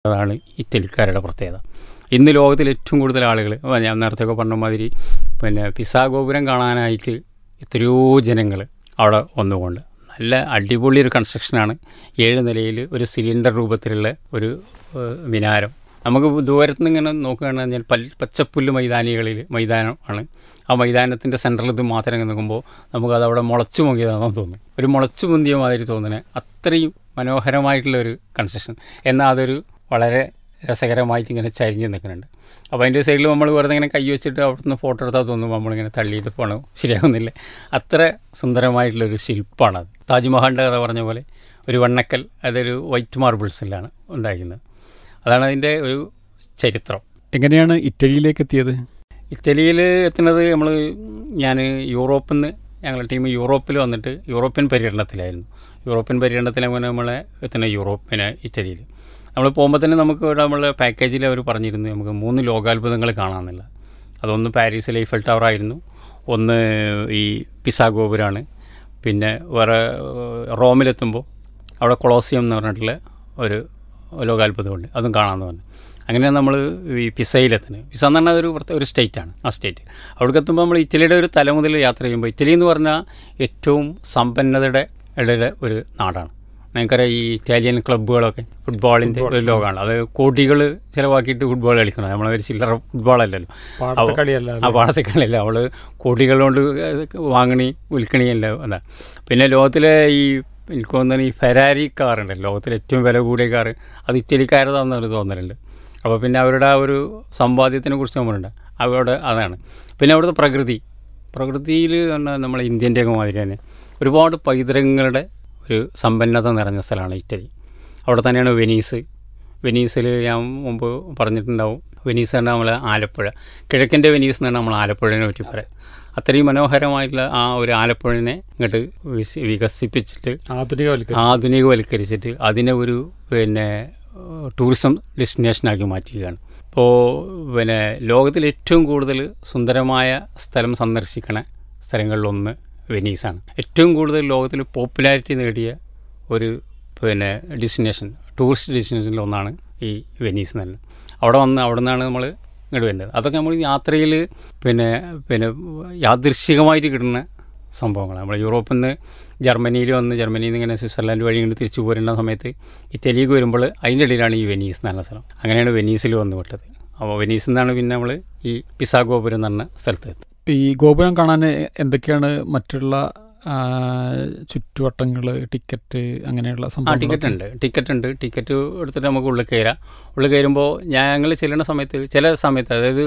അതാണ് ഇറ്റലിക്കാരുടെ പ്രത്യേകത ഇന്ന് ലോകത്തിൽ ഏറ്റവും കൂടുതൽ ആളുകൾ ഞാൻ നേരത്തെ ഒക്കെ പറഞ്ഞ മാതിരി പിന്നെ പിസാ ഗോപുരം കാണാനായിട്ട് എത്രയോ ജനങ്ങൾ അവിടെ വന്നുകൊണ്ട് നല്ല അടിപൊളി ഒരു കൺസ്ട്രക്ഷനാണ് ഏഴ് നിലയിൽ ഒരു സിലിണ്ടർ രൂപത്തിലുള്ള ഒരു ഏഹ്, മിനാരം നമുക്ക് ദൂരത്ത് നിന്ന് ഇങ്ങനെ നോക്കുകയാണെന്ന് പറഞ്ഞാൽ പൽ പച്ചപ്പുല്ല് മൈതാനികളിൽ മൈതാനം ആണ് ആ മൈതാനത്തിൻ്റെ സെൻറ്ററിൽ ഇത് മാത്രം ഇങ്ങനെ നിൽക്കുമ്പോൾ നമുക്കത് അവിടെ മുളച്ചു പൊങ്ങിയതാണെന്ന് തോന്നും ഒരു മുളച്ചു പൊന്തിയ മാതിരി തോന്നുന്നത് അത്രയും മനോഹരമായിട്ടുള്ള ഒരു കൺസ്ട്രക്ഷൻ എന്നാൽ അതൊരു വളരെ രസകരമായിട്ട് ഇങ്ങനെ ചരിഞ്ഞ് നിൽക്കുന്നുണ്ട് അപ്പോൾ അതിൻ്റെ സൈഡിൽ നമ്മൾ വെറുതെ ഇങ്ങനെ കൈ വെച്ചിട്ട് അവിടുന്ന് ഫോട്ടോ എടുത്താൽ തോന്നും നമ്മളിങ്ങനെ തള്ളിയിട്ട് പോകണം ശരിയാവുന്നില്ല അത്ര സുന്ദരമായിട്ടുള്ളൊരു ശില്പമാണത് താജ്മഹലിൻ്റെ കഥ പറഞ്ഞ പോലെ ഒരു വണ്ണക്കൽ അതൊരു വൈറ്റ് മാർബിൾസിലാണ് ഉണ്ടായിരിക്കുന്നത് അതാണ് അതിൻ്റെ ഒരു ചരിത്രം എങ്ങനെയാണ് ഇറ്റലിയിലേക്ക് എത്തിയത് ഇറ്റലിയിൽ എത്തുന്നത് നമ്മൾ ഞാൻ യൂറോപ്പിൽ നിന്ന് ഞങ്ങളുടെ ടീം യൂറോപ്പിൽ വന്നിട്ട് യൂറോപ്യൻ പര്യടനത്തിലായിരുന്നു യൂറോപ്യൻ പര്യടനത്തിൽ അങ്ങനെ നമ്മളെ എത്തുന്ന യൂറോപ്പിന് ഇറ്റലിയിൽ നമ്മൾ പോകുമ്പോൾ തന്നെ നമുക്ക് ഇവിടെ നമ്മളെ പാക്കേജിൽ അവർ പറഞ്ഞിരുന്നു നമുക്ക് മൂന്ന് ലോകാത്ഭുതങ്ങൾ കാണാമെന്നുള്ള അതൊന്ന് പാരീസിലെ ഈഫൽ ടവർ ആയിരുന്നു ഒന്ന് ഈ പിസാ ഗോപുരമാണ് പിന്നെ വേറെ ഏഹ്, റോമിലെത്തുമ്പോൾ അവിടെ കൊളോസിയം എന്ന് പറഞ്ഞിട്ടുള്ള ഒരു ലോകാത്ഭുതമുണ്ട് അതും കാണാമെന്ന് പറഞ്ഞു അങ്ങനെ നമ്മൾ ഈ പിസയിലെത്തുന്നത് പിസ എന്ന് പറഞ്ഞാൽ ഒരു പ്രത്യേക ഒരു സ്റ്റേറ്റാണ് ആ സ്റ്റേറ്റ് അവിടേക്ക് എത്തുമ്പോൾ നമ്മൾ ഇറ്റലിയുടെ ഒരു തല മുതൽ യാത്ര ചെയ്യുമ്പോൾ ഇറ്റലി എന്ന് പറഞ്ഞാൽ ഏറ്റവും സമ്പന്നതയുടെ ഇടയിലെ ഒരു നാടാണ് നിങ്ങൾക്കറിയാം ഈ ഇറ്റാലിയൻ ക്ലബ്ബുകളൊക്കെ ഫുട്ബോളിൻ്റെ ഒരു ലോകമാണ് അത് കോടികൾ ചിലവാക്കിയിട്ട് ഫുട്ബോൾ കളിക്കണം നമ്മളൊരു ചില്ലറ ഫുട്ബോളല്ലല്ലോ പാടത്തെ കളിയല്ല ആ പാടത്തെ കളിയല്ല അവൾ കോടികൾ കൊണ്ട് വാങ്ങണി വിൽക്കണിയല്ല അതാ പിന്നെ ലോകത്തിലെ ഈ എനിക്ക് തോന്നുന്നത് ഈ ഫെരാരി കാറുണ്ട് ലോകത്തിലെ ഏറ്റവും വില കൂടിയ കാറ് അത് ഇറ്റലിക്കാരതാണെന്നൊരു തോന്നലുണ്ട് അപ്പോൾ പിന്നെ അവരുടെ ആ ഒരു സമ്പാദ്യത്തിനെ കുറിച്ച് നമ്മളുണ്ട് അവരുടെ അതാണ് പിന്നെ അവിടുത്തെ പ്രകൃതി പ്രകൃതിയിൽ പറഞ്ഞാൽ നമ്മളെ ഇന്ത്യൻ്റെയൊക്കെ മാതിരി തന്നെ ഒരുപാട് പൈതൃകങ്ങളുടെ ഒരു സമ്പന്നത നിറഞ്ഞ സ്ഥലമാണ് ഇറ്റലി അവിടെ തന്നെയാണ് വെനീസ് വെനീസിൽ ഞാൻ മുമ്പ് പറഞ്ഞിട്ടുണ്ടാവും വെനീസ് പറഞ്ഞാൽ നമ്മൾ ആലപ്പുഴ കിഴക്കിൻ്റെ വെനീസ് എന്നാണ് നമ്മൾ ആലപ്പുഴനെ പറ്റി പറയാം അത്രയും മനോഹരമായിട്ടുള്ള ആ ഒരു ആലപ്പുഴനെ ഇങ്ങോട്ട് വിസി- വികസിപ്പിച്ചിട്ട് ആധുനികവൽക്കരണം ആധുനികവൽക്കരിച്ചിട്ട് അതിനെ ഒരു പിന്നെ ഏഹ്, ടൂറിസം ഡെസ്റ്റിനേഷനാക്കി മാറ്റുകയാണ് ഇപ്പോൾ പിന്നെ ലോകത്തിൽ ഏറ്റവും കൂടുതൽ സുന്ദരമായ സ്ഥലം സന്ദർശിക്കണ സ്ഥലങ്ങളിലൊന്ന് വെനീസാണ് ഏറ്റവും കൂടുതൽ ലോകത്തിൽ പോപ്പുലാരിറ്റി നേടിയ ഒരു പിന്നെ ഡെസ്റ്റിനേഷൻ ടൂറിസ്റ്റ് ഡെസ്റ്റിനേഷനിൽ ഒന്നാണ് ഈ വെനീസ് തന്നെ അവിടെ വന്ന് അവിടെ നിന്നാണ് നമ്മൾ ഇങ്ങോട്ട് വരുന്നത് അതൊക്കെ നമ്മൾ യാത്രയിൽ പിന്നെ പിന്നെ യാദൃശികമായിട്ട് കിട്ടുന്ന സംഭവങ്ങളാണ് നമ്മൾ യൂറോപ്പിൽ നിന്ന് ജർമ്മനിയിൽ വന്ന് ജർമ്മനിയിൽ നിന്ന് ഇങ്ങനെ സ്വിറ്റ്സർലാൻഡ് വഴി ഇങ്ങോട്ട് തിരിച്ചു പോരുന്ന സമയത്ത് ഇറ്റലിക്ക് വരുമ്പോൾ അതിൻ്റെ ഇടയിലാണ് ഈ വെനീസ് എന്ന് പറഞ്ഞ സ്ഥലം അങ്ങനെയാണ് വെനീസിൽ വന്ന് വിട്ടത് അപ്പോൾ വെനീസിൽ നിന്നാണ് പിന്നെ നമ്മൾ ഈ പിസാ ഗോപുരം എന്ന് പറഞ്ഞ സ്ഥലത്ത് എത്തുന്നത് ഈ ഗോപുരം കാണാൻ എന്തൊക്കെയാണ് മറ്റുള്ള ആ, ചുറ്റുവട്ടങ്ങൾ ടിക്കറ്റ് അങ്ങനെയുള്ള ആ സംഭവങ്ങൾ ടിക്കറ്റ് ഉണ്ട് ടിക്കറ്റ് ഉണ്ട് ടിക്കറ്റ് എടുത്തിട്ട് നമുക്ക് ഉള്ളിൽ കയറാം ഉള്ളിൽ കയറുമ്പോൾ ഞങ്ങൾ ചെല്ലുന്ന സമയത്ത് ചില സമയത്ത് അതായത്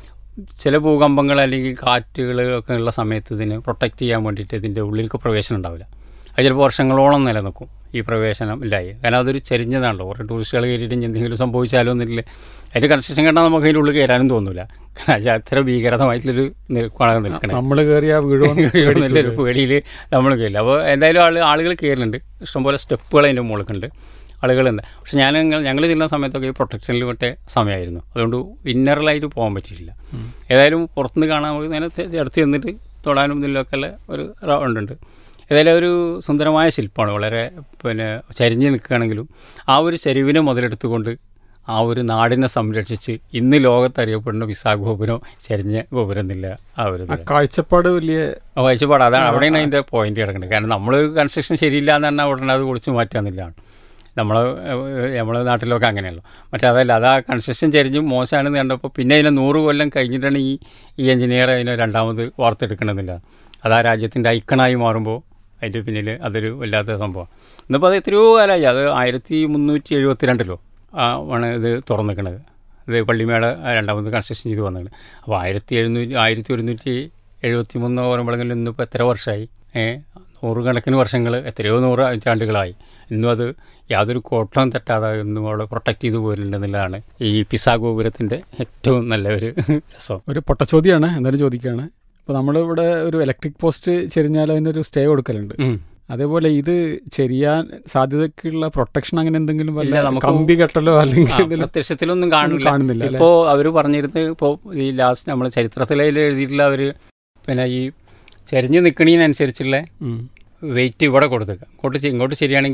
ചില ഭൂകമ്പങ്ങൾ അല്ലെങ്കിൽ കാറ്റുകൾ ഒക്കെ ഉള്ള സമയത്ത് ഇതിന് പ്രൊട്ടക്റ്റ് ചെയ്യാൻ വേണ്ടിയിട്ട് ഇതിൻ്റെ ഉള്ളിലേക്ക് പ്രവേശനം ഉണ്ടാവില്ല അത് ചിലപ്പോൾ വർഷങ്ങളോളം നിലനിൽക്കും ഈ പ്രവേശനം ഇല്ലായി കാരണം അതൊരു ചെരിഞ്ഞതാണല്ലോ കുറേ ടൂറിസ്റ്റുകൾ കയറിയിട്ട് ഇനി എന്തെങ്കിലും സംഭവിച്ചാലോ എന്നില്ല അതിൻ്റെ കൺസ്ട്രക്ഷൻ കണ്ടാൽ നമുക്ക് അതിൻ്റെ ഉള്ളിൽ കയറാനും തോന്നില്ല കാരണം അത് അത്ര ഭീകരമായിട്ടുള്ളൊരു നിൽക്കാണ് നിൽക്കണേ നമ്മൾ കയറിയ വീട് നല്ലൊരു പേടിയിൽ നമ്മൾ കയറില്ല അപ്പോൾ എന്തായാലും ആൾ ആളുകൾ കയറുന്നുണ്ട് ഇഷ്ടംപോലെ സ്റ്റെപ്പുകൾ അതിൻ്റെ മുകളിലുണ്ട് ആളുകളുണ്ട് പക്ഷെ ഞാൻ ഞങ്ങൾ ചെല്ലുന്ന സമയത്തൊക്കെ ഈ പ്രൊട്ടക്ഷനിൽ വിട്ട സമയമായിരുന്നു അതുകൊണ്ട് ഇന്നറിലായിട്ട് പോകാൻ പറ്റിയിട്ടില്ല ഏതായാലും പുറത്തുനിന്ന് കാണാൻ നമുക്ക് നേരെ ചെ- അടുത്ത് ചെന്നിട്ട് തൊടാനും ഇതിലൊക്കെ ഉള്ള ഒരു റൗണ്ട് ഉണ്ട് ഏതായാലും ഒരു സുന്ദരമായ ശില്പമാണ് വളരെ പിന്നെ ചരിഞ്ഞ് നിൽക്കുകയാണെങ്കിലും ആ ഒരു ചരിവിനെ മുതലെടുത്തുകൊണ്ട് ആ ഒരു നാടിനെ സംരക്ഷിച്ച് ഇന്ന് ലോകത്ത് അറിയപ്പെടുന്ന വിസാ ഗോപുരം ചരിഞ്ഞ ഗോപുരം എന്നില്ല ആ ഒരു ആ ഇതില്. കാഴ്ചപ്പാട് വലിയ ആ കാഴ്ചപ്പാട് അതാണ് അവിടെയാണ് അതിൻ്റെ പോയിന്റ് കിടക്കുന്നത് കാരണം നമ്മളൊരു കൺസ്ട്രക്ഷൻ ശരിയില്ല എന്ന് പറഞ്ഞാൽ ഉടനെ അത് പൊളിച്ച് മാറ്റാന്നില്ലാണ് നമ്മളെ നമ്മളെ നാട്ടിലൊക്കെ അങ്ങനെയല്ലോ മറ്റേ അതല്ല അത് ആ കൺസ്ട്രക്ഷൻ ചരിഞ്ഞ് മോശമാണെന്ന് കണ്ടപ്പോൾ പിന്നെ അതിനെ നൂറ് കൊല്ലം കഴിഞ്ഞിട്ടാണ് ഈ ഈ എഞ്ചിനീയർ അതിനെ രണ്ടാമത് വാർത്തെടുക്കണമെന്നില്ല അത് ആ രാജ്യത്തിൻ്റെ ഐക്കണായി മാറുമ്പോൾ അതിൻ്റെ പിന്നിൽ അതൊരു വല്ലാത്ത സംഭവം ഇന്നിപ്പോൾ അത് എത്രയോ കാലമായി അത് ആയിരത്തി മുന്നൂറ്റി എഴുപത്തിരണ്ടിലോ ആണ് ഇത് തുറന്നിരിക്കുന്നത് ഇത് പള്ളിമേട രണ്ടാമത് കൺസ്ട്രക്ഷൻ ചെയ്ത് വന്നത് അപ്പോൾ ആയിരത്തി എഴുന്നൂറ്റി ആയിരത്തി ഒരുന്നൂറ്റി എഴുപത്തി മൂന്ന് പറയുമ്പോഴെങ്കിലും ഇന്നിപ്പോൾ എത്ര വർഷമായി ഏഹ് നൂറുകണക്കിന് വർഷങ്ങൾ എത്രയോ നൂറ് നൂറ്റാണ്ടുകളായി ഇന്നും അത് യാതൊരു കോട്ടവും തെറ്റാതെ ഇന്നും അവിടെ പ്രൊട്ടക്റ്റ് ചെയ്ത് പോരുന്നുണ്ടെന്നുള്ളതാണ് ഈ പിസാ ഗോപുരത്തിൻ്റെ ഏറ്റവും നല്ല ഒരു രസം ഒരു പൊട്ടച്ചോദ്യമാണ് എന്തായാലും ചോദിക്കുകയാണ് അപ്പോൾ നമ്മളിവിടെ ഒരു ഇലക്ട്രിക് പോസ്റ്റ് ചെരിഞ്ഞാൽ അതിനൊരു സ്റ്റേ കൊടുക്കലുണ്ട് ഉം. അതേപോലെ ഇത് ചെരിയാൻ സാധ്യതയ്ക്കുള്ള പ്രൊട്ടക്ഷൻ അങ്ങനെ എന്തെങ്കിലും വല്ല ഇല്ല, നമുക്ക് കമ്പി കെട്ടലോ അല്ലെങ്കിൽ ആ, എന്തെങ്കിലും പ്രത്യക്ഷത്തിലൊന്നും ഒന്നും കാണില്ല കാണുന്നില്ല അല്ലേ? ഇപ്പോൾ അവർ പറഞ്ഞിരുന്നത് ഇപ്പോൾ ഈ ലാസ്റ്റ് നമ്മൾ ചരിത്രത്തിൽ അതിൽ എഴുതിയിട്ടുള്ള അവർ പിന്നെ ഈ ചരിഞ്ഞ് നിൽക്കണതിനനുസരിച്ചുള്ള ഉം. വെയിറ്റ് ഇവിടെ കൊടുത്തേക്കുക ഇങ്ങോട്ട് ചെ- ഇങ്ങോട്ട് ശരിയാണെങ്കിൽ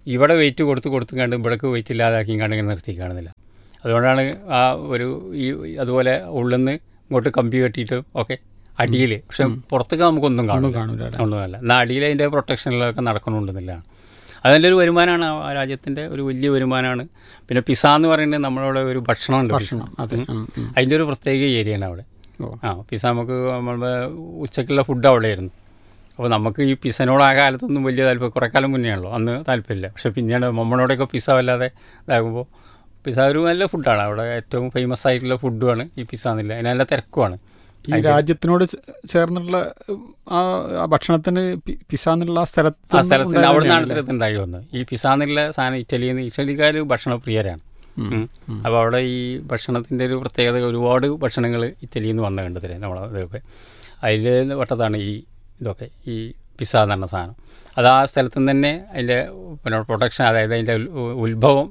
ഇവിടെ വെയിറ്റ് കൊടുത്ത് കൊടുത്തും കണ്ട് ഇവിടേക്ക് വെയിറ്റ് ഇല്ലാതാക്കി കണ്ട് ഇങ്ങനെ നിർത്തി കാണുന്നില്ല അതുകൊണ്ടാണ് ആ ഒരു ഈ അതുപോലെ ഉള്ളിൽ നിന്ന് ഇങ്ങോട്ട് കമ്പി കെട്ടിയിട്ട് ഒക്കെ അടിയിൽ പക്ഷെ പുറത്തേക്ക് നമുക്കൊന്നും ഒന്നും കാണില്ല കാണൂല അല്ലേ? ഒന്നുമല്ല എന്നാൽ അടിയിൽ അതിൻ്റെ പ്രൊട്ടക്ഷനിലൊക്കെ നടക്കണമെന്നില്ലാണ് അതിൻ്റെ ഒരു വരുമാനമാണ് ആ രാജ്യത്തിൻ്റെ ഒരു വലിയ വരുമാനമാണ് പിന്നെ പിസ എന്ന് പറയുന്നത് നമ്മളവിടെ ഒരു ഭക്ഷണമുണ്ട് പിസ. ഭക്ഷണം അതെ ഉം, ഉം. അതിൻ്റെ ഒരു പ്രത്യേക ഏരിയയാണ് അവിടെ ഓ ആ പിസ നമുക്ക് നമ്മളുടെ ഉച്ചക്കുള്ള ഫുഡ് അവിടെയായിരുന്നു അപ്പോൾ നമുക്ക് ഈ പിസനോട് ആ കാലത്തൊന്നും വലിയ താല്പര്യം കുറേ കാലം മുന്നെയാണല്ലോ അന്ന് താല്പര്യമില്ല പക്ഷെ പിന്നീട് മമ്മളോടൊക്കെ പിസ വല്ലാതെ ഇതാകുമ്പോൾ പിസ ഒരു നല്ല ഫുഡാണ് അവിടെ ഏറ്റവും ഫേമസ് ആയിട്ടുള്ള ഫുഡുമാണ് ഈ പിസ എന്നില്ല അതിന് നല്ല തിരക്കുമാണ് ഈ രാജ്യത്തിനോട് ചേ- ചേർന്നുള്ള ഉം, ആ ആ ഭക്ഷണത്തിന് പി- പിസ എന്നുള്ള ആ സ്ഥലത്ത് ആ സ്ഥലത്ത് ഉണ്ടായത് അവിടെ തന്നെയാണല്ലേ? നാട്ടിലത്ത് ഉണ്ടായി വന്നു ഈ പിസ എന്നുള്ള സാധനം ഇറ്റലിയിൽ നിന്ന് ഇറ്റലിക്കാർ ഭക്ഷണപ്രിയരാണ് ഉം, ഉം. ഉം. അപ്പോൾ അവിടെ ഈ ഭക്ഷണത്തിൻ്റെ ഒരു പ്രത്യേകത ഒരുപാട് ഭക്ഷണങ്ങൾ ഇറ്റലിയിൽ നിന്ന് വന്ന കണ്ടതില്ലേ നമ്മളെ ഇതൊക്കെ അതിൽ പെട്ടതാണ് ഈ ഇതൊക്കെ ഈ പിസ്സ എന്ന് പറഞ്ഞ സാധനം അത് ആ സ്ഥലത്തു നിന്ന് തന്നെ അതിൻ്റെ പിന്നെ പ്രൊഡക്ഷൻ അതായത് അതിൻ്റെ ഉൽ- ഉത്ഭവം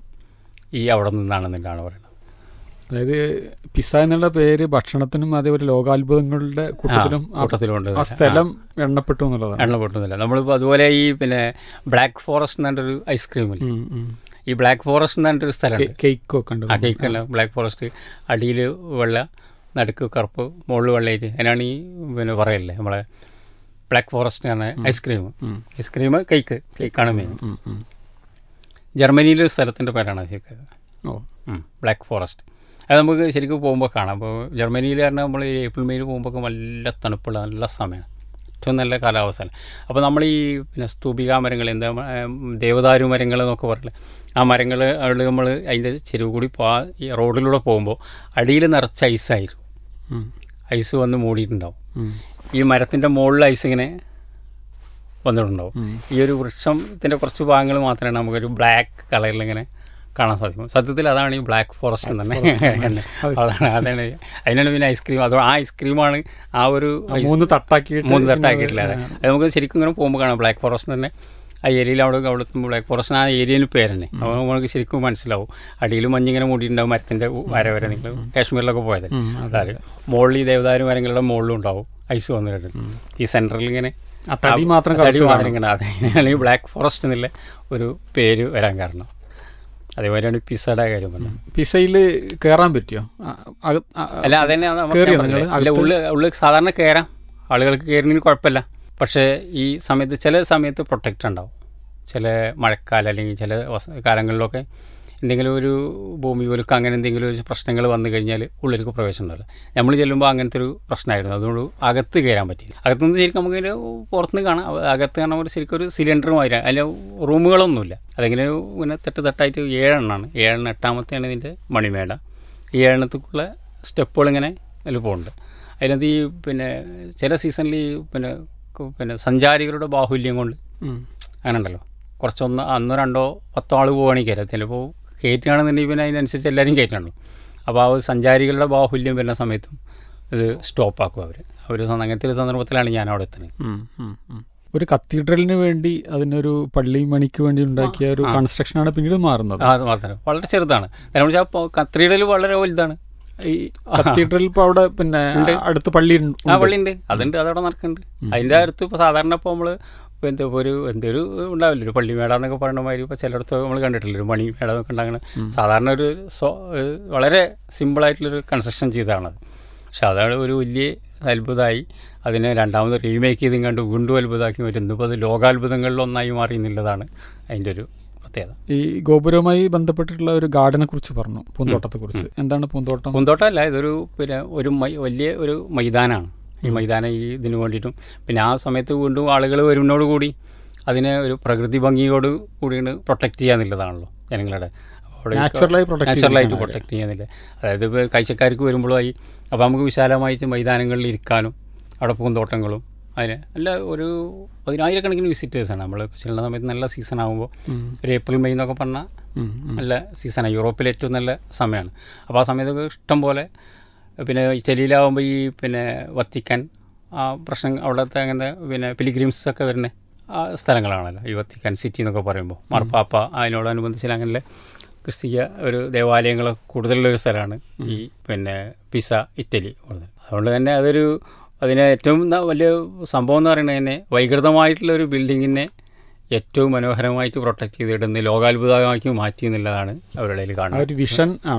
ഈ അവിടെ നിന്നാണെന്നുള്ളതാണ് പറയുന്നത് അതായത് പിസ എന്നുള്ള പേര് ഭക്ഷണത്തിനും അതേപോലെ ലോകാത്ഭുതങ്ങളുടെ കൂട്ടത്തിലും ആ- കൂട്ടത്തിലുണ്ട് ആ സ്ഥലം എണ്ണപ്പെട്ടു എന്നുള്ളതാണ് എണ്ണ പൊട്ടുന്നില്ല നമ്മളിപ്പോൾ അതുപോലെ ഈ പിന്നെ ബ്ലാക്ക് ഫോറസ്റ്റ് എന്ന് പറഞ്ഞൊരു ഐസ്ക്രീമില്ല ഉം, ഉം. ഈ ബ്ലാക്ക് ഫോറസ്റ്റ് എന്ന് പറഞ്ഞൊരു സ്ഥലമുണ്ട് കെ- കേക്കൊക്കെ ഉണ്ട് ആ കേക്കല്ല ബ്ലാക്ക് ഫോറസ്റ്റ് അടിയിൽ വെള്ള നടുക്ക് കറുപ്പ് മുകളിൽ വെള്ളയിട്ട് അതിനാണ് ഈ പിന്നെ പറയല്ലേ നമ്മളെ ബ്ലാക്ക് ഫോറസ്റ്റ് ആണ് ഐസ്ക്രീം ഉം. ഐസ്ക്രീം കേക്ക് കേക്കാണ് മെയിൻ ഉം, ഉം. ജർമ്മനിയിലെ ഒരു സ്ഥലത്തിൻ്റെ പേരാണ് ശരിക്കും ഓ ബ്ലാക്ക് ഫോറസ്റ്റ് അത് നമുക്ക് ശരിക്കും പോകുമ്പോൾ കാണാം അപ്പോൾ ജർമ്മനിയിൽ പറഞ്ഞാൽ നമ്മൾ ഈ ഏപ്രിൽ മെയിൽ പോകുമ്പോൾ നല്ല തണുപ്പുള്ള നല്ല സമയമാണ് ഏറ്റവും നല്ല കാലാവസ്ഥയാണ് അപ്പോൾ നമ്മൾ ഈ പിന്നെ സ്തൂപിക മരങ്ങൾ എന്താ ഉം, ദേവദാരു മരങ്ങൾ എന്നൊക്കെ പറയില്ലേ ആ മരങ്ങൾ അവിടെ നമ്മൾ അതിൻ്റെ ചെരുവ് കൂടി പോ ഈ റോഡിലൂടെ പോകുമ്പോൾ അടിയിൽ നിറച്ച ഐസായിരിക്കും ഉം, ഐസ് വന്ന് മൂടിയിട്ടുണ്ടാവും ഉം, ഈ മരത്തിൻ്റെ മുകളിൽ ഐസ് ഇങ്ങനെ വന്നിട്ടുണ്ടാവും ഉം. ഈ ഒരു വൃക്ഷത്തിൻ്റെ കുറച്ച് ഭാഗങ്ങൾ മാത്രമേ നമുക്കൊരു ബ്ലാക്ക് കളറിൽ ഇങ്ങനെ കാണാൻ സാധിക്കും സത്യത്തിൽ അതാണ് ഈ ബ്ലാക്ക് ഫോറസ്റ്റ് എന്ന് തന്നെ അത് അതാണ് അതാണ് അതിനാണ് പിന്നെ ഐസ്ക്രീം അത് ആ ഐസ്ക്രീമാണ് ആ ഒരു ആ മൂന്ന് തട്ടാക്കിയിട്ട് മൂന്ന് തട്ടാക്കിയിട്ടില്ല അതെ അത് നമുക്ക് ശരിക്കും ഇങ്ങനെ പോകുമ്പോൾ കാണാം ബ്ലാക്ക് ഫോറസ്റ്റ് തന്നെ ആ ഏരിയയിൽ അവിടെ അവിടെ ബ്ലാക്ക് ഫോറസ്റ്റ് ആ ഏരിയയിൽ പേര് തന്നെ അപ്പോൾ നമുക്ക് ശരിക്കും മനസ്സിലാവും അടിയിൽ മഞ്ഞിങ്ങനെ മൂടിയിട്ടുണ്ടാവും മരത്തിൻ്റെ വര വരെ നിങ്ങൾ കാശ്മീരിലൊക്കെ പോയത് ഉം, അതെ. അതായത് മുകളിൽ ഈ ദേവദാരു മരങ്ങളുടെ മുകളിലും ഉണ്ടാവും ഐസ് വന്നിട്ടുണ്ട് ഈ സെൻറ്ററിൽ ഇങ്ങനെ ആ തടി മാത്രം തടി കറുത്ത് മാത്രം ഇങ്ങനെ അതിനാണ് ഈ ബ്ലാക്ക് ഫോറസ്റ്റ് എന്നുള്ള ഒരു പേര് വരാൻ കാരണം അതേപോലെയാണ് ഈ പിസയുടെ കാര്യം പറഞ്ഞത് പിസയിൽ കയറാൻ പറ്റിയോ ആ, അക- ആ, അല്ല അതന്നെ നമുക്ക് കേറിയോ ഞാൻ നിങ്ങള്? പറഞ്ഞില്ലേ? അല്ല അകത്ത്? ഉള്ളിൽ ഉള്ളിൽ സാധാരണ കയറാം ആളുകൾക്ക് കയറുന്നതിന് കുഴപ്പമില്ല പക്ഷേ ഈ സമയത്ത് ചില സമയത്ത് പ്രൊട്ടക്റ്റ് ഉണ്ടാവും ചില മഴക്കാലം അല്ലെങ്കിൽ ചില വസ- കാലങ്ങളിലൊക്കെ എന്തെങ്കിലും ഒരു ഭൂമി കുലുക്കം അങ്ങനെ എന്തെങ്കിലും ഒരു പ്രശ്നങ്ങൾ വന്നു കഴിഞ്ഞാൽ ഉള്ളിലേക്ക് പ്രവേശനം ഉണ്ടാവില്ല നമ്മൾ ചെല്ലുമ്പോൾ അങ്ങനത്തെ ഒരു പ്രശ്നമായിരുന്നു അതുകൊണ്ട് അകത്ത് കയറാൻ പറ്റില്ല അകത്തുനിന്ന് ശരിക്കും നമുക്ക് ഇതിൻ്റെ പുറത്തുനിന്ന് കാണാം അത് അകത്ത് കാണാൻ ഒരു ശരിക്കും ഒരു സിലിണ്ടർ മാതിരി അതിൽ റൂമുകളൊന്നുമില്ല അതെങ്ങനെ ഇങ്ങനെ തെട്ട് തട്ടായിട്ട് ഏഴെണ്ണമാണ് ഏഴെണ്ണം എട്ടാമത്തെയാണ് ഇതിൻ്റെ മണിമേട ഈ ഏഴെണ്ണത്തേക്കുള്ള സ്റ്റെപ്പുകൾ ഇങ്ങനെ അതിൽ പോകുന്നുണ്ട് അതിനകത്ത് ഈ പിന്നെ ചില സീസണിൽ ഈ പിന്നെ കു- പിന്നെ സഞ്ചാരികളുടെ ബാഹുല്യം കൊണ്ട് ഉം. അങ്ങനെ ഉണ്ടല്ലോ കുറച്ചൊന്ന് അന്നോ രണ്ടോ പത്തോ ആൾ പോവുകയാണെങ്കിൽ കയറാം ചിലപ്പോൾ കയറ്റുകയാണെന്നുണ്ടെങ്കിൽ പിന്നെ അതിനനുസരിച്ച് എല്ലാവരും കയറ്റണല്ലോ അപ്പോൾ ആ ഒരു സഞ്ചാരികളുടെ ബാഹുല്യം വരുന്ന സമയത്തും ഇത് സ്റ്റോപ്പാക്കും അവർ അവർ അങ്ങനത്തെ ഒരു സന്ദർഭത്തിലാണ് ഞാൻ അവിടെ എത്തുന്നത് ഉം, ഉം, ഉം. ഒരു കത്തീഡ്രലിന് വേണ്ടി അതിനൊരു പള്ളി മണിക്ക് വേണ്ടി ഉണ്ടാക്കിയ ഒരു കൺസ്ട്രക്ഷനാണ് പിന്നീട് മാറുന്നത് ആ അത് മാത്രമേ വളരെ ചെറുതാണ് കാരണം വെച്ചാൽ കത്രീഡൽ വളരെ വലുതാണ് ഈ കത്തീഡ്രൽ ഇപ്പൊ അവിടെ പിന്നെ അടുത്ത് പള്ളി ഉണ്ട്. ആ പള്ളിയുണ്ട് അതുണ്ട് അതവിടെ നടക്കുന്നുണ്ട് അതിൻ്റെ അടുത്ത് ഇപ്പോൾ സാധാരണ ഇപ്പോൾ നമ്മൾ എന്താ ഇപ്പൊ ഒരു എന്തൊരു ഉണ്ടാവില്ല ഒരു പള്ളിമേട എന്നൊക്കെ പറയുന്ന മാതിരി ഇപ്പോൾ ചിലയിടത്ത് നമ്മൾ കണ്ടിട്ടില്ല ഒരു മണിമേട എന്നൊക്കെ ഉണ്ടാകുന്ന സാധാരണ ഒരു സ്വ ഏഹ് വളരെ സിമ്പിളായിട്ടുള്ളൊരു കൺസ്ട്രക്ഷൻ ചെയ്തതാണത് പക്ഷെ അതാണ് ഒരു വലിയ അത്ഭുതമായി അതിനെ രണ്ടാമത് റീമേക്ക് ചെയ്തും കണ്ട് വീണ്ടും അത്ഭുതമാക്കി വരുന്നു ഇപ്പോൾ അത് ലോകാത്ഭുതങ്ങളിൽ ഒന്നായി മാറി എന്നുള്ളതാണ് അതിൻ്റെ ഒരു പ്രത്യേകത ഈ ഗോപുരവുമായി ബന്ധപ്പെട്ടിട്ടുള്ള ഒരു ഗാർഡനെ കുറിച്ച് പറഞ്ഞു പൂന്തോട്ടത്തെ കുറിച്ച് എന്താണ് പൂന്തോട്ടം പൂന്തോട്ടമല്ല ഇതൊരു പിന്നെ ഒരു മൈ വലിയ ഒരു മൈതാനമാണ് ഈ മൈതാനം ഈ ഇതിന് വേണ്ടിയിട്ടും പിന്നെ ആ സമയത്ത് വീണ്ടും ആളുകൾ വരുന്നതോട് കൂടി അതിനെ ഒരു പ്രകൃതി ഭംഗിയോട് കൂടിയാണ് പ്രൊട്ടക്റ്റ് ചെയ്യാന്നുള്ളതാണല്ലോ ജനങ്ങളുടെ അവിടെ നാച്ചുറലായി പ്രൊട്ടക്ട് നാച്ചുറലായിട്ട് പ്രൊട്ടക്ട് ചെയ്യുന്നില്ല അതായത് ഇപ്പോൾ കാഴ്ചക്കാർക്ക് വരുമ്പോഴായി അപ്പോൾ നമുക്ക് വിശാലമായിട്ട് മൈതാനങ്ങളിൽ ഇരിക്കാനും അവിടെ പൂന്തോട്ടങ്ങളും അതിന് നല്ല ഒരു പതിനായിരക്കണക്കിന് വിസിറ്റേഴ്സാണ് നമ്മൾ ചെല്ലുന്ന സമയത്ത് നല്ല സീസൺ ആകുമ്പോൾ ഒരു ഏപ്രിൽ മെയ് എന്നൊക്കെ പറഞ്ഞാൽ നല്ല സീസണാണ് യൂറോപ്പിലെ ഏറ്റവും നല്ല സമയമാണ് അപ്പോൾ ആ സമയത്തൊക്കെ ഇഷ്ടം പോലെ പിന്നെ ഇറ്റലിയിലാവുമ്പോൾ ഈ പിന്നെ വത്തിക്കാൻ ആ പ്രശ്നം അവിടുത്തെ അങ്ങനത്തെ പിന്നെ പിലിഗ്രിംസ് ഒക്കെ വരുന്ന ആ സ്ഥലങ്ങളാണല്ലോ ഈ വത്തിക്കാൻ സിറ്റി എന്നൊക്കെ പറയുമ്പോൾ മാർപ്പാപ്പ അതിനോടനുബന്ധിച്ച് അങ്ങനെ ക്രിസ്തീയ ഒരു ദേവാലയങ്ങളൊക്കെ കൂടുതലുള്ള ഒരു സ്ഥലമാണ് ഈ പിന്നെ പിസ ഇറ്റലി കൂടുതൽ അതുകൊണ്ട് തന്നെ അതൊരു അതിന് ഏറ്റവും ന- വലിയ സംഭവം എന്ന് പറയുന്നത് തന്നെ വൈകൃതമായിട്ടുള്ള ഒരു ബിൽഡിങ്ങിനെ ഏറ്റവും മനോഹരമായിട്ട് പ്രൊട്ടക്ട് ചെയ്തിടുന്ന ലോകാത്ഭുതമാക്കി മാറ്റി എന്നുള്ളതാണ് അവരുടെ കയ്യിൽ ആ കാണുന്നത് ഒരു വിഷൻ ആണ്